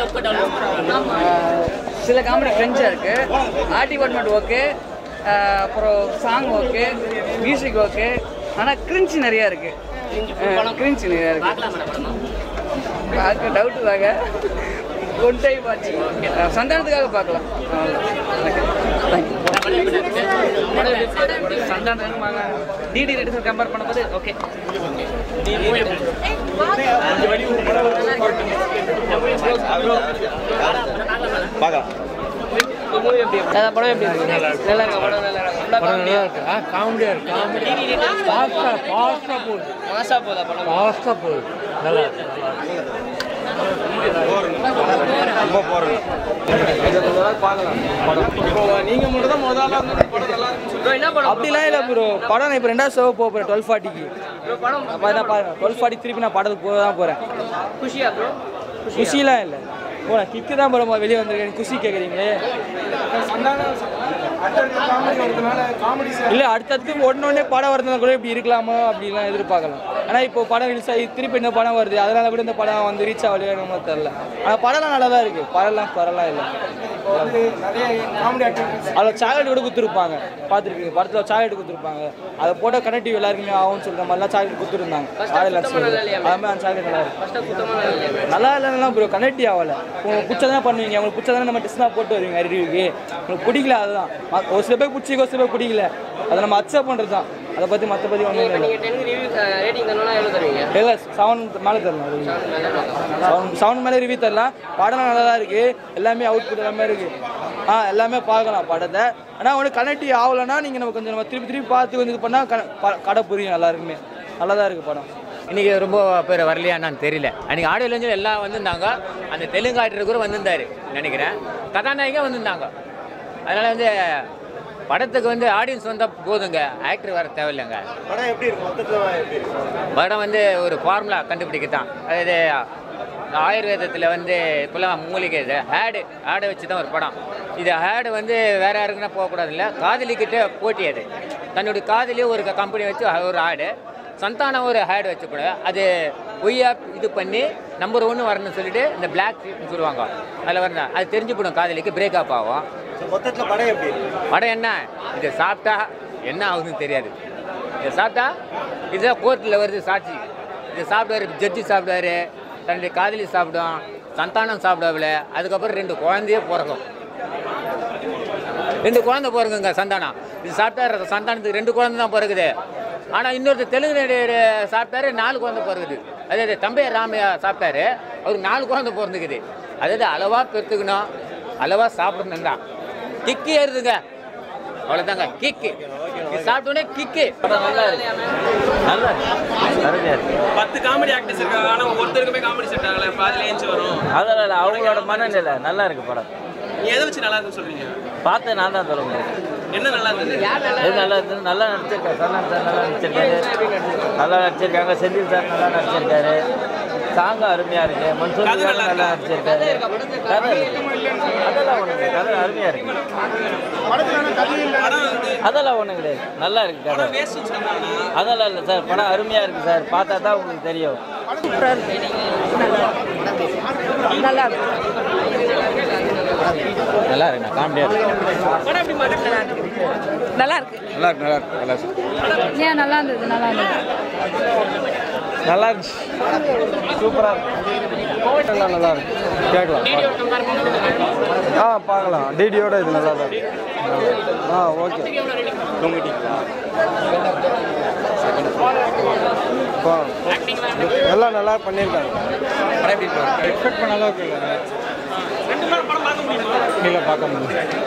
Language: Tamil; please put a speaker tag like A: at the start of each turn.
A: ஆஹ் சில காமெடி ஃப்ரெஞ்சாக இருக்குது ஆர்ட் டிபார்ட்மெண்ட் ஓகே அப்புறம் சாங் ஓகே மியூசிக் ஓகே ஆனால் கிரிஞ்ச் நிறையா இருக்குது கிரிஞ்ச் நிறையா இருக்குது பார்க்க டவுட்டு தாங்க ஒன் டைம் ஆச்சு அஹ் சந்தானத்துக்காக பார்க்கலாம் சந்தானம் டிடி ரெண்டு கம்பேர் பண்ணும்போது ஓகே
B: பார்க்கலாம்
A: படம் எப்படி இருக்கு நல்லா இருக்கா படம் நல்லா இருக்கா
C: படம் நல்லா இருக்கு ஆ காமெடியாக இருக்கு காமெடி ஃபாஸ்ட்டாக ஃபாஸ்ட்டாக போகுது
A: மாசா போதா படம்
C: ஃபாஸ்ட்டாக போகுது நல்லா இருக்கு
B: ரொம்ப போகிறேன்
D: நீங்க மட்டும் தான் முதல்ல வந்து படம் நல்லா இருக்குன்னு
A: ப்ரோ என்ன படம்
E: அப்படிலாம் இல்லை ப்ரோ படம் நான் இப்போ ரெண்டாவது ஷோ போக போகிறேன் டுவெல் ஃபார்ட்டிக்கு
A: ப்ரோ படம்
E: அப்போ தான் பாருங்க டுவெல் ஃபார்ட்டி திருப்பி நான் படத்துக்கு போக தான் போகிறேன்
A: குஷியா ப்ரோ
E: குஷிலாம் இல்லை ஓ நான் கிக்கு தான் படம் வெளியே வந்திருக்கேன் குஷி கேட்குறீங்களே இல்லை அடுத்தடுத்து உடனே படம் வரதுனால கூட இப்படி இருக்கலாமா அப்படிலாம் எதிர்பார்க்கலாம் ஆனால் இப்போ படம் ரிலீஸ் ஆகி திருப்பி இந்த படம் வருது அதனால கூட இந்த படம் வந்து ரீச் ஆகலையோ என்னமோ தெரில ஆனால் படம்லாம் நல்லா தான் இருக்குது படம்லாம் பரவாயில்ல இல்லை அதில் சாக்லேட் கூட கொடுத்துருப்பாங்க பார்த்துருக்கீங்க படத்தில் சாக்லேட் கொடுத்துருப்பாங்க அதை போட்டால் கனெக்டிவ் எல்லாருக்குமே ஆகும்னு சொல்கிற மாதிரிலாம் சாக்லேட் கொடுத்துருந்தாங்க ஆடியன்ஸ் அது மாதிரி அந்த சாக்லேட் நல்லா இருக்கு
A: ஃபர்ஸ்ட் சுத்தமா நல்லா இல்லையா
E: நல்லா இல்லைன்னா ப்ரோ கனெக்டிவ் ஆகல உங்களுக்கு பிடிச்சதான் பண்ணுவீங்க உங்களுக்கு பிடிச்சதானே நம்ம டெஸ்ட் தான் போட்டு வருவீங்க ரிவ்யூக்கு உங்களுக்கு பிடிக்கல அதுதான் ம- ஒரு சில பேர் பிடிச்சிக்க ஒரு சில பேர் பிடிக்கல அதை நம்ம அக்செப்ட் பண்ணுறது தான் அதை பற்றி மற்றபடி ஒன்றும்
A: இப்போ
E: இல்லை
A: நீங்க 10 ரிவ்யூ ரேட்டிங் தரணும்னா எவ்வளவு தருவீங்க
E: இல்லை செவன் மேலே தரலாம் review. செவன் செவன் மேலே ரிவ்யூ தரலாம் படம் நல்லா தான் இருக்குது எல்லாமே அவுட் புட் எல்லாமே இருக்குது ஆ எல்லாமே பார்க்கலாம் படத்தை ஆனால் ஒன்று கனெக்டிவ் ஆகலைன்னா நீங்கள் நம்ம கொஞ்சம் நம்ம திருப்பி திருப்பி பார்த்து வந்து இது பண்ணால் க ப- கடை புரியும் எல்லாருக்குமே நல்லா தான் இருக்குது படம்
F: இன்னைக்கு ரொம்ப பேர் வரலையா என்னன்னு தெரியல அன்னைக்கு ஆடியோ லேஞ்சில் எல்லாம் வந்திருந்தாங்க அந்த தெலுங்கு ஆக்டர் கூட வந்திருந்தாரு நினைக்கிறேன் கதாநாயகா வந்திருந்தாங்க அதனால வந்து படத்துக்கு வந்து ஆடியன்ஸ் வந்தால் போதுங்க ஆக்டர் வர தேவையில்லைங்க
B: படம் எப்படி இருக்கும் மொத்தத்தில் எப்படி இருக்கும்
F: படம் வந்து ஒரு ஃபார்முலா கண்டுபிடிக்க தான் அதாவது ஆயுர்வேதத்தில் வந்து இப்போல்லாம் மூலிகை இது ஹேடு ஹேடை வச்சு தான் ஒரு படம் இது ஹேடு வந்து வேற யாருக்குன்னா போகக்கூடாதுல்ல காதலிக்கிட்ட போட்டி அது தன்னுடைய காதலியே ஒரு கம்பெனி வச்சு ஒரு ஆடு சந்தானம் ஒரு ஹேடு வச்சுக்கூட அது பொய்யா இது பண்ணி நம்பர் ஒன்று வரணும்னு சொல்லிட்டு இந்த பிளாக் சொல்லுவாங்க அதில் வரணும் அது தெரிஞ்சு போடும் காதலிக்கு பிரேக்கப் ஆகும்
B: ஸோ மொத்தத்தில் படம் எப்படி இருக்கு
F: படம் என்ன இதை சாப்பிட்டா என்ன ஆகுதுன்னு தெரியாது இதை சாப்பிட்டா இதுதான் கோர்ட்டில் வருது சாட்சி இதை சாப்பிடுவாரு ஜட்ஜி சாப்பிடுவாரு தன்னுடைய காதலி சாப்பிடும் சந்தானம் சாப்பிடாவில அதுக்கப்புறம் ரெண்டு குழந்தையே பிறக்கும் ரெண்டு குழந்தை பிறகுங்க சந்தானம் இது சாப்பிட்டா சந்தானத்துக்கு ரெண்டு குழந்தை தான் பிறகுது ஆனால் இன்னொருத்தர் தெலுங்கு நடிகர் சாப்பிட்டாரு நாலு குழந்தை பிறகுது அதாவது தம்பையா ராமையா சாப்பிட்டாரு அவருக்கு நாலு குழந்தை பிறந்துக்குது அதாவது அளவாக பெற்றுக்கணும் அளவாக சாப்பிடணும் தான் கிக்கு ஏறுதுங்க அவ்வளோதாங்க கிக்கு இது சாப்பிட்ட உடனே கிக்கு நல்லா இருக்கு நல்லா இருக்கு அருமையாக இருக்கு
D: பத்து காமெடி ஆக்டர்ஸ் இருக்காங்க ஆனா ஒருத்தருக்குமே காமெடி செட் ஆகல பாதியில ஏஞ்சி வரும்
F: அதெல்லாம் அவங்களோட மனநிலை நல்லா இருக்கு படம்
D: நீ எதை வச்சு நல்லா இருக்குன்னு சொல்றீங்க
F: பார்த்து நான் தான் சொல்ல முடியும்
D: என்ன நல்லா இருந்தது
F: இது நல்லா இருக்கு நல்லா நடிச்சிருக்காரு சரண் சார் நல்லா நடிச்சிருக்காரு நல்லா நடிச்சிருக்காங்க செந்தில் சார் நல்லா நடிச்சிருக்காரு சாங் அருமையா இருக்கு மன்சூர்
D: கதை
F: நல்லா
D: நல்லா
F: நடிச்சிருக்காரு கதை இருக்கு. அதெல்லாம் ஒண்ணு இல்லை. கதை அருமையா இருக்கு
D: படம் வந்து
F: அதெல்லாம் ஒண்ணும் கிடையாது நல்லா இருக்கு கதை
D: படம் வேஸ்ட்னு சொன்னாங்கன்னா
F: அதெல்லாம் இல்லை சார் படம் அருமையா இருக்கு சார் பார்த்தா தான் உங்களுக்கு தெரியும் நல்லா இருக்கு காமெடியா இருக்கு
G: நல்லா இருக்கு
B: நல்லா இருக்கு நல்லா இருக்கு நல்லா இருக்கு
G: ஏன் நல்லா இருந்தது நல்லா இருந்தது
E: நல்லா இருந்துச்சு சூப்பராக இருக்கு நல்லா நல்லா இருக்கு கேட்கலாம் ஆ பார்க்கலாம் டிடியோட இது நல்லா தான் இருக்கு ஆ ஓகே எல்லாம் நல்லா பண்ணியிருக்காங்க எக்ஸ்பெக்ட் பண்ண அளவுக்கு இல்லை
D: ரெண்டு மணி நேரம் படம் பார்க்க முடியுமா
E: இல்லை பார்க்க முடியும்